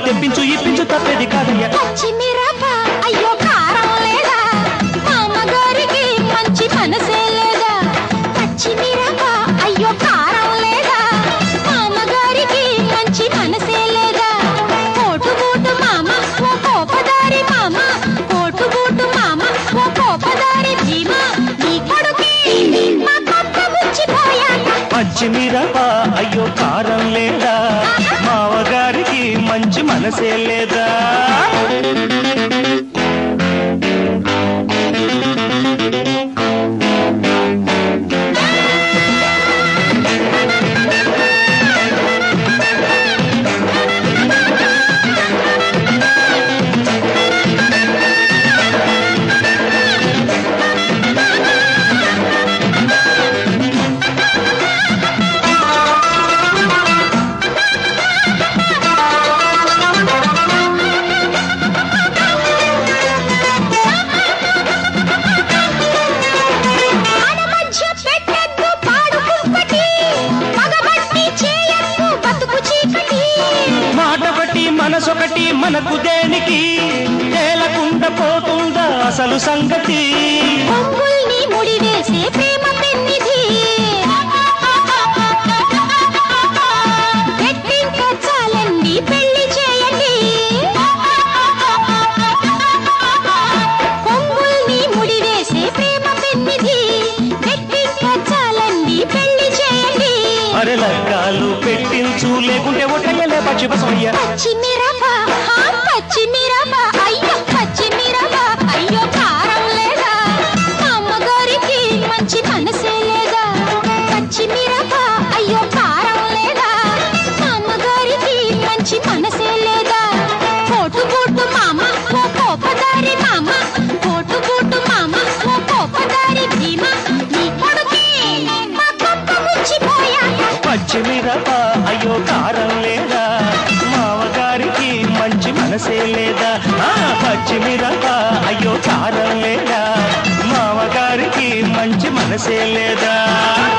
తెప్పించు ఇప్పించు తప్పేది కాదయ్యా పచ్చిమిరప అయ్యో కారం లేదా మామగారికి మంచి మనసే లేదా పచ్చిమిరప అయ్యో కారం లేదా మామగారికి మంచి మనసే లేదా కోటు బూటు మామ ఓ కోపదారి మామ కోటు బూటు మామ ఓ కోపదారి భీమ నీ కొడుకే మా కొత్త ముచ్చిపోయాక పచ్చిమిరప అయ్యో కారం లేదా మావగారికి మంచి మనసే లేదా మన మధ్య పెట్టద్దు పాడు కుంపటి పగబట్టి చేయద్దు బతుకు చీకటి మాట బట్టి మనసొకటి మనకు దేనికి తేలకుండా పోతుందా అసలు సంగతి పొంగుల్ని ముడివేసే ప్రేమ పెన్నిధి పెట్టించాలండి పెళ్లి చేయండి పొంగుల్ని ముడివేసే ప్రేమ పెన్నిధి పెట్టించాలండి పెళ్లి చేయండి అరే లగ్గాలు పెట్టించు లేకుంటే ఒట్టయ్యలే పచ్చి బసవయ్య పచ్చిమిరప హా, పచ్చిమిరప అయ్యో పచ్చిమిరప అయ్యో కారం లేదా మా అమ్మగారికి మంచి మనసే లేదా పచ్చిమిరప అయ్యో కారం లేదా మా అమ్మగారికి మంచి మనసే లేదా కోటు బూటు మామ ఓ కోపదారి మామ కోటు బూటు మామ ఓ కోపదారి భీమ నీ కొడుకే మా కొత్త ముచ్చిపోయాక పచ్చిమిరప అయ్యో కారం లేదా మావగారికి మంచి మనసే లేదా ఆ పచ్చిమిరప అయ్యో కారం లేదా మావగారికి మంచి మనసే లేదా